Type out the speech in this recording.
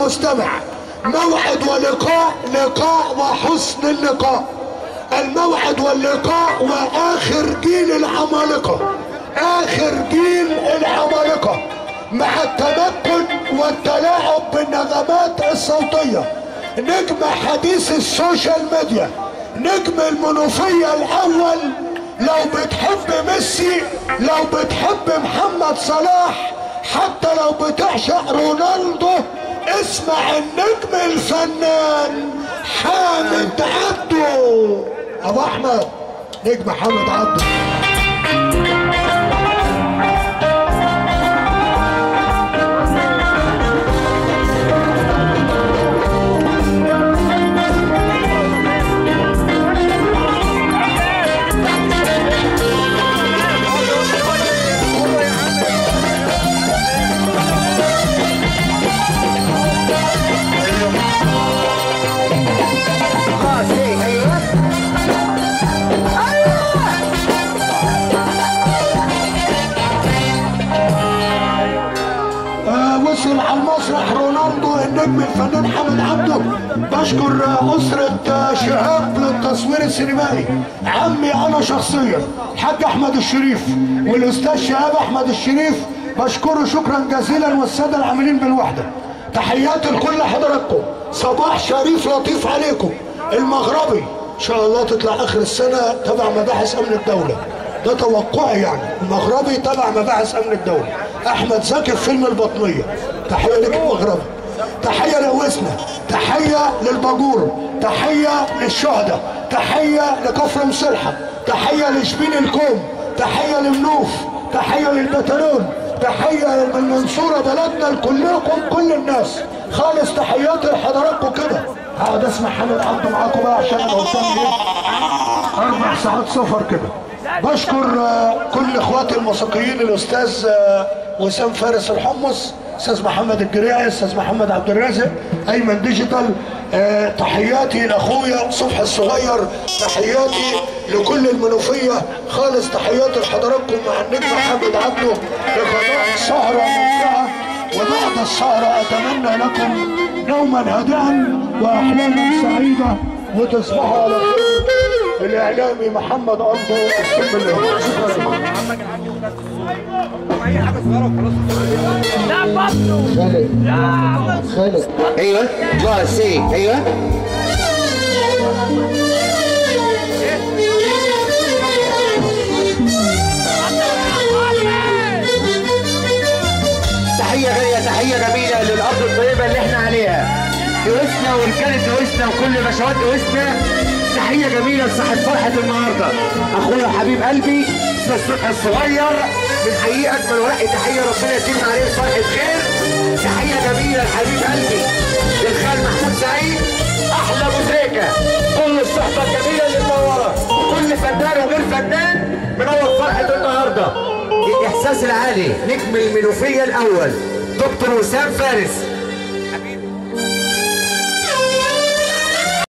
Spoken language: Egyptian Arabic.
مستمع موعد ولقاء لقاء وحسن اللقاء الموعد واللقاء واخر جيل العمالقه اخر جيل العمالقه مع التمكن والتلاعب بالنغمات الصوتيه نجم حديث السوشيال ميديا نجم المنوفيه الاول لو بتحب ميسي لو بتحب محمد صلاح حتى لو بتعشق رونالدو اسمع النجم الفنان حامد عبده ابو احمد نجم حامد عبده آه، وصل على المسرح رونالدو النجم الفنان حامد عبده بشكر آه، أسرة آه، شهاب للتصوير السينمائي عمي أنا شخصيا الحاج أحمد الشريف والأستاذ شهاب أحمد الشريف بشكره شكرا جزيلا والسادة العاملين بالوحدة تحياتي لكل حضراتكم صباح شريف لطيف عليكم المغربي إن شاء الله تطلع آخر السنة تبع مباحث أمن الدولة ده توقعي يعني المغربي تبع مباحث امن الدوله احمد زكي في فيلم البطنيه تحيه لك المغربي تحيه لوسنا تحيه للباجور تحيه للشهداء تحيه لكفر مصلحه تحيه لشبين الكوم تحيه لمنوف تحيه للبترون تحيه للمنصوره بلدنا لكلكم كل الناس خالص تحياتي لحضراتكم كده هقعد اسمع حامد عبده معاكم بقى عشان انا قدامي ايه اربع ساعات سفر كده بشكر آه، كل اخواتي الموسيقيين الاستاذ آه، وسام فارس الحمص استاذ محمد الجريعي استاذ محمد عبد الرازق ايمن ديجيتال آه، تحياتي لاخويا صبحي الصغير تحياتي لكل المنوفيه خالص تحياتي لحضراتكم مع النجم محمد عبده لقضاء سهره ممتعه وبعد السهره اتمنى لكم نوما هادئا واحلاما سعيده وتصبحوا على خير الاعلامي محمد انطو السم الله شكرا لكم خالد ايوه جوا سي ايوه تحية غالية تحية جميلة للأرض الطيبة اللي احنا عليها دوسنا ورجالة دوسنا وكل بشوات دوسنا تحية جميلة لصاحب فرحة النهاردة أخويا وحبيب قلبي أستاذ فتحي الصغير بنحييه أجمل ورق تحية ربنا يتم عليه فرحة خير تحية جميلة لحبيب قلبي للخال محمود سعيد أحلى مزيكا كل الصحبة الجميلة اللي منورة كل فنان وغير فنان منور فرحة النهاردة الإحساس العالي نجم المنوفية الأول دكتور وسام فارس